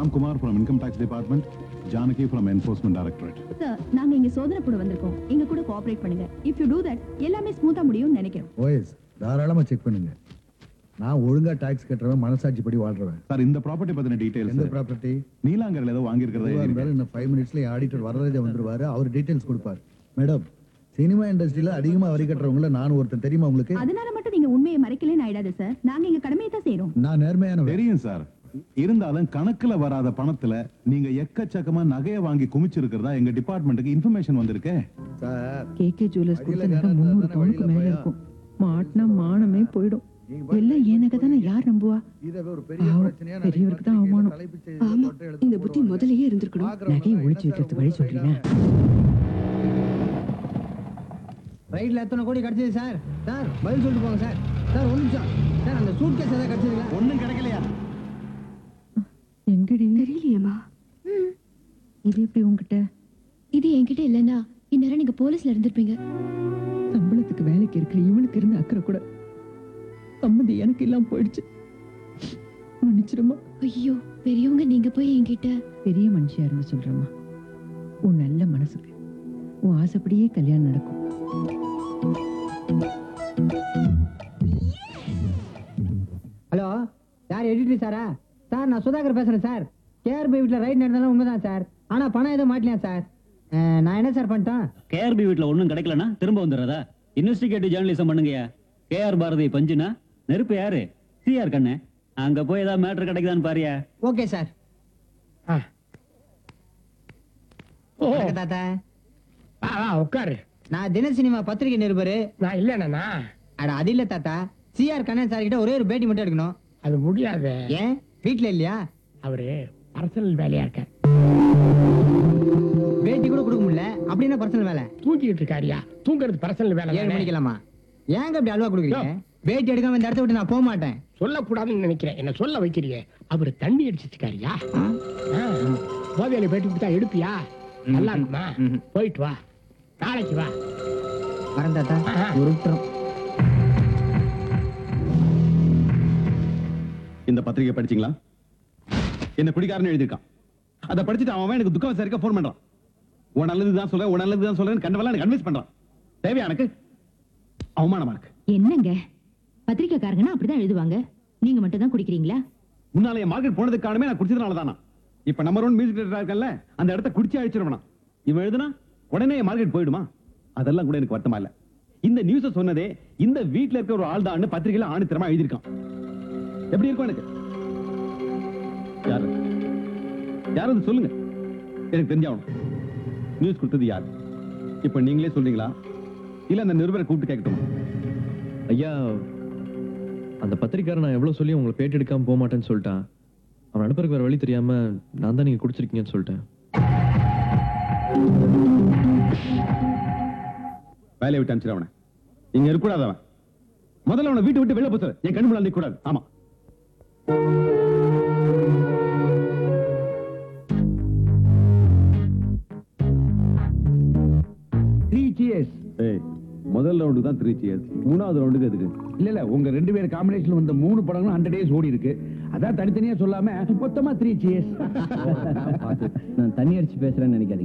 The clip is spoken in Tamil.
Ramkumar from income tax department Janaki from enforcement directorate sir நாங்க இங்க சோதனை போட வந்திருக்கோம் எங்க கூட கோஆபரேட் பண்ணுங்க இஃப் யூ டூ தட் எல்லாமே ஸ்மூத்தா முடியும்னு நினைக்கிறோம் ஓஎஸ் தாராளமா செக் பண்ணுங்க நான் ஒழுங்கா டாக்ஸ் கட்டுறவன் மனசாட்சி படி வாழ்றவன் சார் இந்த ப்ராப்பர்ட்டி பத்தின எந்த டீடைல்ஸ் ப்ராப்பர்ட்டி நீலாங்கரில் ஏதோ வாங்கியிருக்கிறதா எதுவா இருந்தாலும் இன்னும் ஃபைவ் மினிட்ஸ்ல ஆடிட்டர் வரதே வந்துருவாரு அவர் டீடைல்ஸ் கொடுப்பார் மேடம் சினிமா இண்டஸ்ட்ரியில அதிகமா வரி கட்டுறவங்கள நான் ஒருத்தன் தெரியுமா உங்களுக்கு அதனால மட்டும் நீங்க உண்மையை மறைக்கலன்னு ஆயிடாது சார் நாங்க எங்க கடமையை தான் செய்யறோம் நான் நேர்மையான தெரியும் சார் இருந்தாலும் கணக்குல வராத பணத்துல நீங்க எக்கச்சக்கமா நகையை வாங்கி குமிச்சிருக்கிறதா எங்க டிபார்ட்மெண்ட்டுக்கு இன்ஃபர்மேஷன் வந்திருக்கே சார் கேகே ஜுவல்லர்ஸ் அடியில கொடுத்த நகை வேற முந்நூறு தானே பவுனுக்கு வழியில மேல போயா? இருக்கும் மாட்டினா மானமே போயிடும் நீங்க பாட்டு எல்லாம் என் நகை தானே யார் நம்புவா இதை ஒரு பெரிய பாவம், பிரச்சனையா பெரியவருக்கு தான் அவமானம். ஆமா இந்த புத்தி முதல்லயே இருந்திருக்கணும் நகையை ஒழிச்சு வைக்கிறது வழி சொல்றீங்க ரைட்ல எத்தனை கோடி கிடைச்சது சார் சார் பதில் சொல்லிட்டு போங்க சார் சார் ஒரு நிமிஷம் சார் அந்த சூட் கேஸ் ஏதாவது கிடைச்சதுங்களா ஒண்ணும் கிடைக்கலையா எங்கடி தெரியலையேம்மா இது எப்படி உங்ககிட்ட இது என்கிட்ட இல்லைன்னா இந்நேரம் நீங்க போலீஸ்ல இருந்திருப்பீங்க சம்பளத்துக்கு வேலைக்கு இருக்கிற இவனுக்கு இருந்த அக்கறை கூட சம்மதி எனக்கு இல்லாம போயிடுச்சு மன்னிச்சிருமா ஐயோ பெரியவங்க நீங்க போய் என்கிட்ட பெரிய மனுஷியா இருந்து சொல்றேம்மா உன் நல்ல மனசுக்கு உன் ஆசைப்படியே கல்யாணம் நடக்கும் ஹலோ சார் எடிட்டர் சாரா சார் நான் சுதாகர் பேசுறேன் சார் கேஆர்பி வீட்டில் ரைட் நடந்தாலும் உண்மைதான் சார் ஆனா பணம் எதுவும் மாட்டலையா சார் அஹ், நான் என்ன சார் பண்ணிட்டேன் கேஆர்பி வீட்ல ஒண்ணும் கிடைக்கலனா திரும்ப வந்துடுறதா இன்வெஸ்டிகேட்டிவ் ஜேர்னலிசம் பண்ணுங்கயா கேஆர் பாரதி பஞ்சுனா நெருப்பு யாரு சிஆர் கண்ணு அங்க போய் ஏதாவது மேட்டர் கிடைக்குதான்னு பாரியா ஓகே சார் வணக்கம் தாத்தா உட்காரு நான் தின சினிமா பத்திரிகை நிருபர் நான் இல்லைண்ணா அட அது இல்ல தாத்தா சிஆர் கண்ணன் சார் கிட்ட ஒரே ஒரு பேட்டி மட்டும் எடுக்கணும் அது முடியாது ஏன் வீட்ல இல்லையா அவரு பர்சனல் வேலையா இருக்க பேட்டி கூட கொடுக்க முடியல அப்படின்னா பர்சனல் வேலை தூங்கிட்டு இருக்காரியா தூங்குறது பர்சனல் வேலை ஏழு தானே. மணிக்கலாமா ஏங்க அப்படி அல்வா கொடுக்குறீங்க பேட்டி எடுக்காம இந்த இடத்த விட்டு நான் போக மாட்டேன் சொல்லக்கூடாதுன்னு நினைக்கிறேன் என்ன சொல்ல வைக்கிறீங்க அவரு தண்ணி அடிச்சிருக்காரியா போதையில பேட்டி கொடுத்தா எடுப்பியா நல்லா இருக்குமா ம்ஹும். போயிட்டு வா நாளைக்கு வா வரேன் தாத்தா ஆஹா. உருட்டுறோம் இந்த பத்திரிகை படிச்சீங்களா என்ன குடிக்காரன்னு எழுதியிருக்கான் அதை படிச்சுட்டு அவன் எனக்கு துக்கம் விசாரிக்க ஃபோன் பண்றான் உன் நல்லது தான் சொல்ல உன் நல்லது தான் சொல்றேன்னு கண்டவெல்லாம் எனக்கு கன்வின்ஸ் பண்றான் தேவையா எனக்கு அவமானமா இருக்கு என்னங்க பத்திரிக்கைக்காரங்கன்னா அப்படிதான் எழுதுவாங்க நீங்க மட்டும் தான் குடிக்கிறீங்களா முன்னால என் மார்க்கெட் போனதுக்கு காரணமே நான் குடிச்சதுனால தானா இப்ப நம்பர் ஒன் மியூசிக் டேரக்டரா இருக்கல்ல அந்த இடத்த குடிச்சு அழிச்சிருவனா இவன் எழுதுனா உடனே என் மார்க்கெட் போயிடுமா அதெல்லாம் கூட எனக்கு வருத்தமா இல்ல இந்த நியூஸ சொன்னதே இந்த வீட்ல இருக்க ஒரு ஆள் தான் பத்திரிகையில ஆணித்தரமா எழுதியிருக்கான் எப்படி இருக்கும் எனக்கு யாரு யாரு அது சொல்லுங்க எனக்கு தெரிஞ்சாகணும் நியூஸ் கொடுத்தது யார் இப்ப நீங்களே சொல்றீங்களா இல்ல அந்த நிருபரை கூப்பிட்டு கேட்கட்டுமா ஐயா அந்த பத்திரிக்காரன் நான் எவ்வளவு சொல்லி உங்களை பேட்டி எடுக்காம போக மாட்டேன்னு சொல்லிட்டான் அவன் அனுப்புறதுக்கு வேற வழி தெரியாம நான் தான் நீங்க குடிச்சிருக்கீங்கன்னு சொல்லிட்டேன் வேலையை விட்டு அனுப்பிச்சிட அவனை இங்க இருக்கக்கூடாது அவன் முதல்ல அவனை வீட்டை விட்டு வெளில போச்சு என் கண்ணு முன்னாடி கூடாது ஆமா த்ரீ சியர்ஸ் ஏய் முதல் ரவுண்டுக்கு தான் த்ரீ சியர்ஸ் மூணாவது ரவுண்டுக்கு எதுக்கு இல்ல இல்ல உங்க ரெண்டு பேர் காம்பினேஷன் வந்த மூணு படங்களும் ஹண்ட்ரட் டேஸ் ஓடி இருக்கு அதான் தனித்தனியா சொல்லாம மொத்தமா த்ரீ சியர்ஸ் நான் தண்ணி அடிச்சு பேசுறேன்னு நினைக்காதீங்க